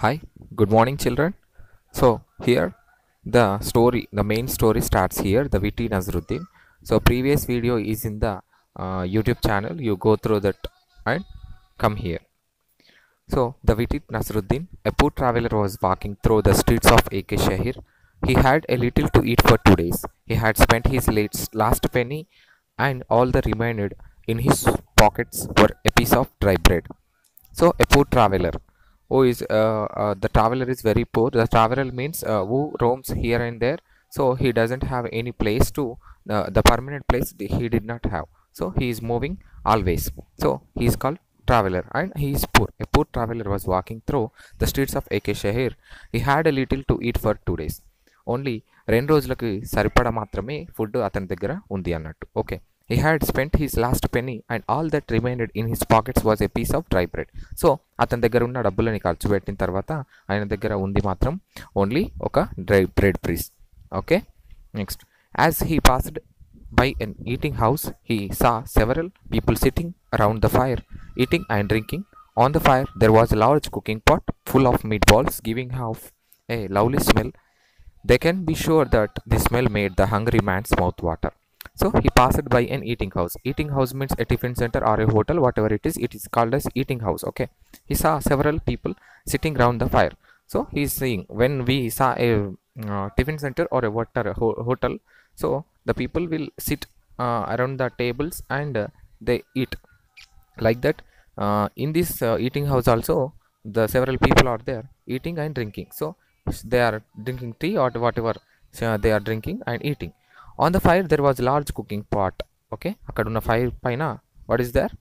Hi, good morning, children. So, here the story, the main story starts here the Viti Nazruddin. So, previous video is in the uh, YouTube channel. You go through that and come here. So, the Viti Nasruddin, a poor traveler, was walking through the streets of AK Shahir. He had a little to eat for two days. He had spent his late, last penny, and all the remained in his pockets were a piece of dry bread. So, a poor traveler. Who is uh, uh, the traveler is very poor. The traveler means uh, who roams here and there. So he doesn't have any place to uh, the permanent place he did not have. So he is moving always. So he is called traveler and he is poor. A poor traveler was walking through the streets of AK Shahir. He had a little to eat for two days. Only రెండు రోజులకి సరిపడా మాత్రమే food అతని దగ్గర ఉంది అన్నట్టు okay he had spent his last penny and all that remained in his pockets was a piece of dry bread so అతని దగ్గర ఉన్న డబ్బులని ఖర్చు పెట్టిన తర్వాత ఆయన దగ్గర ఉంది మాత్రం ఓన్లీ ఒక dry bread piece okay next as he passed by an eating house, he saw several people sitting around the fire, eating and drinking. On the fire, there was a large cooking pot full of meatballs, giving off a lovely smell. They can be sure that the smell made the hungry man's mouth water. So he passed by an eating house. Eating house means a tiffin center or a hotel, whatever it is. It is called as eating house. Okay. He saw several people sitting around the fire. So he is saying when we saw a uh, tiffin center or a water ho- hotel, so the people will sit uh, around the tables and uh, they eat like that. Uh, in this uh, eating house also, the several people are there eating and drinking. So they are drinking tea or whatever uh, they are drinking and eating. On the fire there was large cooking pot. Okay, అక్కడ ఉన్న fire పైన what is there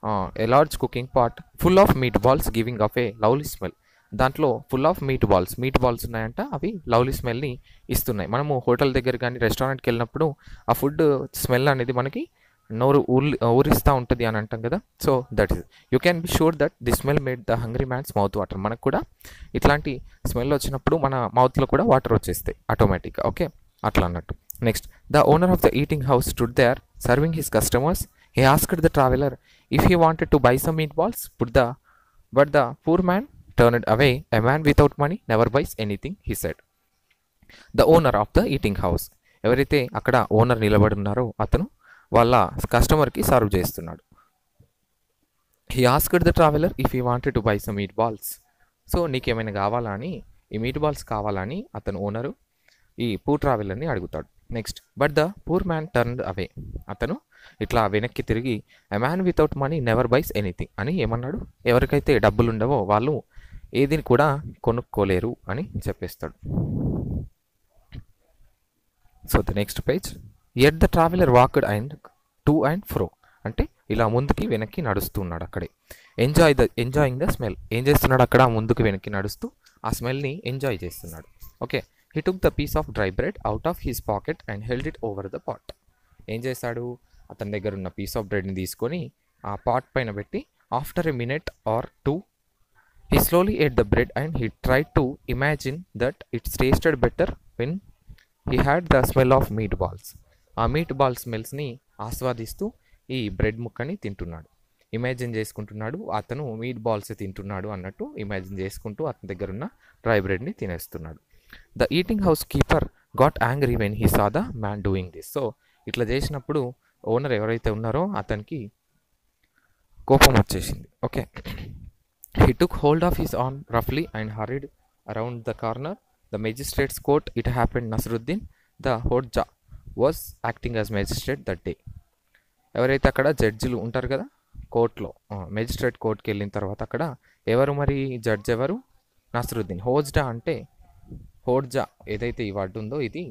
a large cooking pot full of meet meatballs giving off a lovely smell దాంట్లో full of meet meatballs meatballs ఉన్నాయంట అవి lovely స్మెల్ని ఇస్తున్నాయి మనము hotel దగ్గర కానీ రెస్టారెంట్కి వెళ్ళినప్పుడు ఆ ఫుడ్ స్మెల్ అనేది మనకి నోరు ఊరి ఊరిస్తూ ఉంటుంది అని అంటాం కదా so that is you can be sure that the smell made the hungry man's mouth water మనకు కూడా ఇట్లాంటి స్మెల్ వచ్చినప్పుడు మన మౌత్లో కూడా వాటర్ వచ్చేస్తాయి ఆటోమేటిక్గా ఓకే అట్లా అన్నట్టు next the owner of the eating house stood there serving his customers he asked the traveller if he wanted to buy some meatballs put the but the poor man turned away a man without money never buys anything he said the owner of the eating house ఎవరైతే అక్కడ owner నిలబడి ఉన్నారో అతను వాళ్ళ కస్టమర్కి serve చేస్తున్నాడు he asked the traveller if you wanted to buy some meatballs so నీకేమైనా కావాలా అని ఈ మీట్ బాల్స్ కావాలని అతను ఓనరు ఈ పూర్ ట్రావెలర్ని అడుగుతాడు next but the poor man turn away అతను ఇట్లా వెనక్కి తిరిగి a man without money never buys anything అని ఏమన్నాడు ఎవరికైతే డబ్బులు ఉండవో వాళ్ళు ఏదిని కూడా కొనుక్కోలేరు అని చెప్పేస్తాడు so the next page at the traveller walked and to and fro అంటే ఇలా ముందుకి వెనక్కి నడుస్తున్నాడు అక్కడే enjoy the enjoying the smell ఏం చేస్తున్నాడు అక్కడ ముందుకు వెనక్కి నడుస్తూ ఆ స్మెల్ని ఎంజాయ్ చేస్తున్నాడు okay he took the piece of dry bread out of his pocket and held it over the pot ఏం చేశాడు అతని దగ్గర ఉన్న పీస్ ఆఫ్ బ్రెడ్ని తీసుకొని ఆ పాట్ పైన పెట్టి after a minute or two he slowly ate the bread and he try to imagine that it's tasted better when he had the smell of meet meatballs ఆ మీట్ బాల్ స్మెల్స్ని ఆస్వాదిస్తూ ఈ bread ముక్కని తింటున్నాడు imagine చేసుకుంటున్నాడు అతను meat balls తింటున్నాడు అన్నట్టు ఇమాజిన్ చేసుకుంటూ అతని దగ్గర ఉన్న డ్రై బ్రెడ్ని తినేస్తున్నాడు the eating house keeper got angry when he saw the man doing this so ఇట్లా చేసినప్పుడు ఓనర్ ఎవరైతే ఉన్నారో అతనికి కోపం వచ్చేసింది okay he took hold of his on రఫ్లీ and hurried around the corner the magistrate's court it happened Nasruddin the Hodja was acting as magistrate that day ఎవరైతే అక్కడ జడ్జిలు ఉంటారు కదా కోర్టులో మెజిస్ట్రేట్ కోర్టుకి వెళ్ళిన తర్వాత అక్కడ ఎవరు మరి జడ్జ్ ఎవరు నసరుద్దీన్ హోజ్డా అంటే హోడ్జా ఏదైతే ఈ వర్డ్ ఉందో ఇది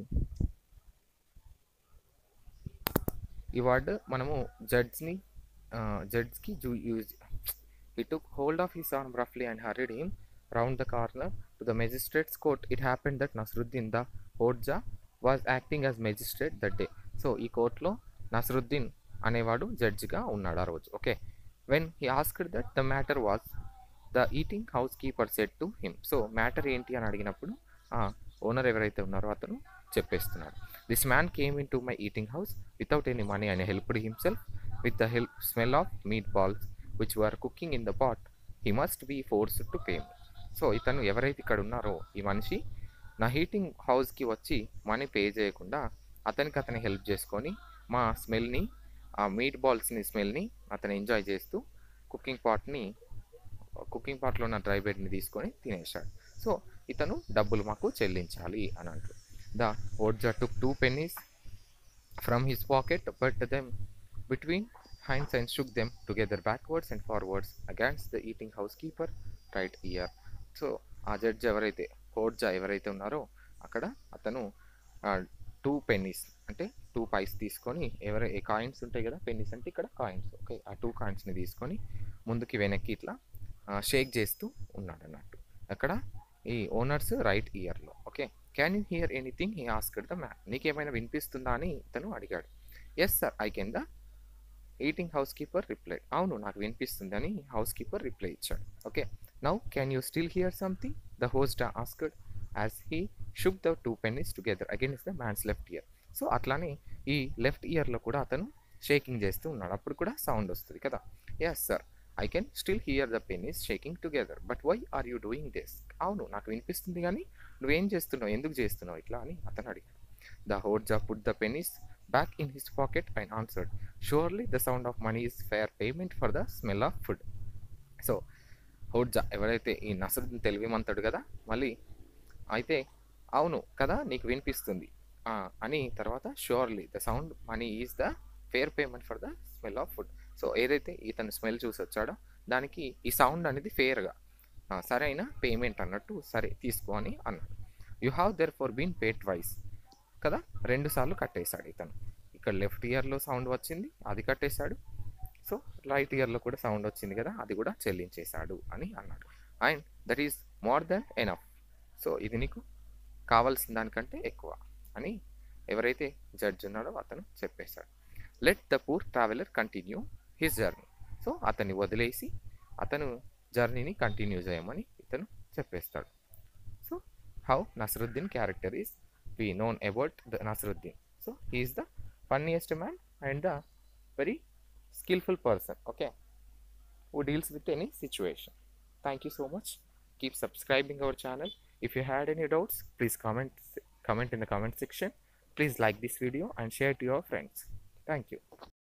ఈ వర్డ్ మనము జడ్జ్ని జడ్జ్కి use he took hold of his arm రఫ్లీ and hurried him round the corner to the magistrate's court it happened that Nasruddin the Hodja was acting as magistrate that day so ఈ కోర్టులో Nasruddin అనేవాడు జడ్జిగా ఉన్నాడు ఆ రోజు okay when he asked that the matter was the eating house keeper said to him so matter ఏంటి అని అడిగినప్పుడు ఓనర్ ఎవరైతే ఉన్నారో అతను చెప్పేస్తున్నాడు this man came into my eating house without any money and helped himself with the help smell of meet balls which were cooking in the pot he must be force to pay so ఇతను ఎవరైతే ఇక్కడ ఉన్నారో ఈ మనిషి నా heating హౌస్కి వచ్చి money pay చేయకుండా అతనికి అతని హెల్ప్ చేసుకొని మా స్మెల్ని ఆ మీట్ బాల్స్ని స్మెల్ని అతను ఎంజాయ్ చేస్తూ కుకింగ్ పాట్ని కుకింగ్ పాట్లో ఉన్న డ్రై బెడ్ని తీసుకొని తినేశాడు సో ఇతను డబ్బులు మాకు చెల్లించాలి అని అంటూ the Hodja took two pennies from his pocket put them between hands and shook them together backwards and forwards against the eating house keeper right ear so ఆ judge ఎవరైతే హోడ్జా ఎవరైతే ఉన్నారో అక్కడ అతను టూ పెన్నీస్ అంటే two paise తీసుకొని ఎవరై coins ఉంటాయి కదా పెన్నీస్ అంటే ఇక్కడ కాయిన్స్ ఓకే ఆ టూ కాయిన్స్ని తీసుకొని ముందుకి వెనక్కి ఇట్లా షేక్ చేస్తూ ఉన్నాడు అన్నట్టు అక్కడ ఈ ఓనర్స్ రైట్ ఇయర్లో okay can you hear anything he asked the man నీకేమైనా వినిపిస్తుందా అని ఇతను అడిగాడు yes sir I can the eating house keeper reply అవును నాకు వినిపిస్తుంది అని హౌస్ కీపర్ రిప్లై ఇచ్చాడు okay now can you still hear something the host asked as he shook the two pennies together again is the man's left ear so అట్లానే ఈ left ఇయర్లో కూడా అతను షేకింగ్ చేస్తూ ఉన్నాడు అప్పుడు కూడా సౌండ్ వస్తుంది కదా yes sir I can still hear the pennies shaking together but why are you doing this అవును నాకు వినిపిస్తుంది కానీ నువ్వేం చేస్తున్నావు ఎందుకు చేస్తున్నావు ఇట్లా అని అతను అడిగాడు the Hodja put the pennies back in his pocket and answered surely the sound of money is fair payment for the smell of food so Hodja ఎవరైతే ఈ నసరుద్దీన్ తెలివిమంతాడు కదా మళ్ళీ అయితే అవును కదా నీకు వినిపిస్తుంది ఆ, అని తర్వాత surely the sound money is the fair payment for the smell of food so ఏదైతే ఇతను స్మెల్ చూసి వచ్చాడో దానికి ఈ సౌండ్ అనేది ఫేర్గా సరైన పేమెంట్ అన్నట్టు సరే తీసుకో అని అన్నాడు you have therefore been paid twice కదా రెండు సార్లు కట్టేశాడు ఇతను ఇక్కడ లెఫ్ట్ ఇయర్లో సౌండ్ వచ్చింది అది కట్టేశాడు సో రైట్ ఇయర్లో కూడా సౌండ్ వచ్చింది కదా అది కూడా చెల్లించేశాడు అని అన్నాడు and that is more than enough so ఇది నీకు కావాల్సిన దానికంటే ఎక్కువ అని ఎవరైతే జడ్జ్ ఉన్నాడో అతను చెప్పేశాడు let the poor traveller continue his journey so అతన్ని వదిలేసి అతను జర్నీని కంటిన్యూ చేయమని ఇతను చెప్పేస్తాడు so how Nasruddin character is we known about the Nasruddin so he is the funniest man and the very skillful person okay who deals with any situation thank you so much keep subscribing our channel if you had any doubts please comment comment in the comment section please like this video and share to your friends thank you